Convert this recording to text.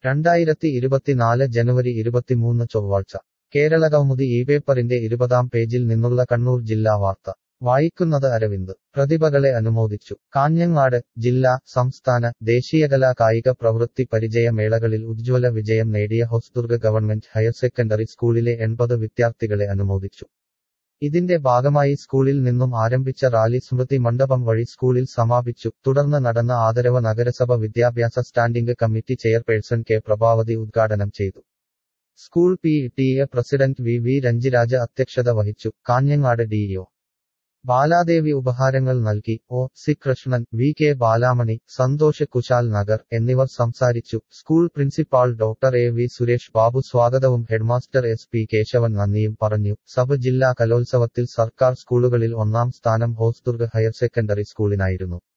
രണ്ടായിരത്തി ഇരുപത്തിനാല് ജനുവരി ഇരുപത്തിമൂന്ന് ചൊവ്വാഴ്ച കേരളകൗമുദി ഈ പേപ്പറിന്റെ ഇരുപതാം പേജിൽ നിന്നുള്ള കണ്ണൂർ ജില്ലാ വാർത്ത വായിക്കുന്നത് അരവിന്ദ് പ്രതിഭകളെ അനുമോദിച്ചു കാഞ്ഞങ്ങാട് ജില്ലാ സംസ്ഥാന ദേശീയകലാ കായിക പ്രവൃത്തി പരിചയ മേളകളിൽ ഉജ്ജ്വല വിജയം നേടിയ ഹൊസ്ദുർഗ് ഗവൺമെന്റ് ഹയർ സെക്കൻഡറി സ്കൂളിലെ എൺപത് വിദ്യാർത്ഥികളെ അനുമോദിച്ചു ഇതിന്റെ ഭാഗമായി സ്കൂളിൽ നിന്നും ആരംഭിച്ച റാലി സ്മൃതി മണ്ഡപം വഴി സ്കൂളിൽ സമാപിച്ചു തുടർന്ന് നടന്ന ആദരവ് നഗരസഭ വിദ്യാഭ്യാസ standing committee chairperson K Prabhavathi ഉദ്ഘാടനം ചെയ്തു school P T A president V V Ranjiraja അധ്യക്ഷത വഹിച്ചു കാഞ്ഞങ്ങാട് ഡിഇഒ ബാലാദേവി ഉപഹാരങ്ങൾ നൽകി O C Krishnan V K Balamani Santhosh Kushal Nagar എന്നിവർ സംസാരിച്ചു school principal doctor A V Suresh Babu സ്വാഗതവും ഹെഡ്മാസ്റ്റർ എസ് പി കേശവൻ നന്ദിയും പറഞ്ഞു സബ് ജില്ലാ കലോത്സവത്തിൽ സർക്കാർ സ്കൂളുകളിൽ ഒന്നാം സ്ഥാനം ഹോസ്ദുർഗ് ഹയർ സെക്കൻഡറി സ്കൂളിനായിരുന്നു